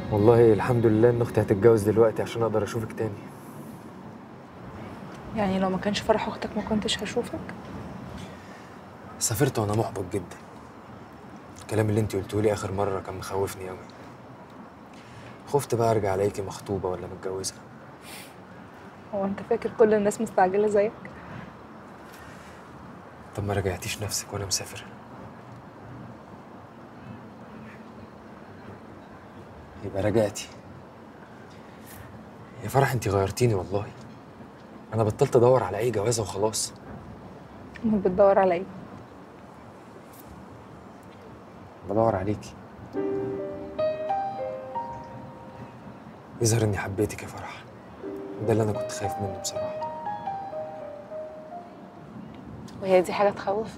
والله الحمد لله ان اختي هتتجوز دلوقتي عشان اقدر اشوفك تاني يعني لو ما كانش فرح اختك ما كنتش هشوفك سافرت وانا محبط جدا الكلام اللي انت قلته لي اخر مره كان مخوفني قوي خفت بقى ارجع الاقيكي مخطوبه ولا متجوزه هو انت فاكر كل الناس مستعجله زيك طب ما رجعتيش نفسك وانا مسافر يبقى رجعتي يا فرح انت غيرتيني والله انا بطلت ادور على اي جوازه وخلاص امال بتدور على ايه بدور عليكي يظهر اني حبيتك يا فرح ده اللي انا كنت خايف منه بصراحه وهي دي حاجه تخوف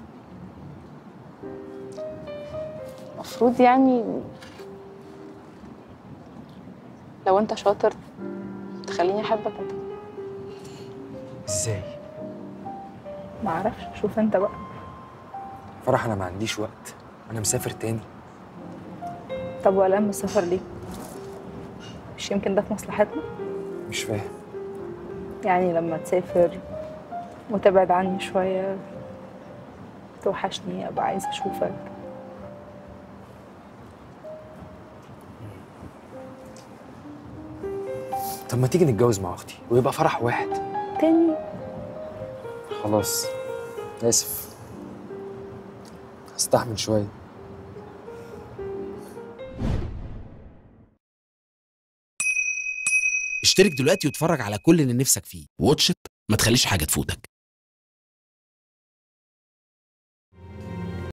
المفروض يعني لو انت شاطر تخليني احبك انت ازاي ما اعرفش شوف انت بقى فرح انا ما عنديش وقت انا مسافر تاني طب ولا من السفر ليه مش يمكن ده في مصلحتنا مش فاهم يعني لما تسافر وتبعد عني شويه توحشني ابقى عايزه اشوفك طب ما تيجي نتجوز مع اختي ويبقى فرح واحد تاني خلاص اسف هستحمل شويه اشترك دلوقتي واتفرج على كل اللي نفسك فيه واتشت ما تخليش حاجة تفوتك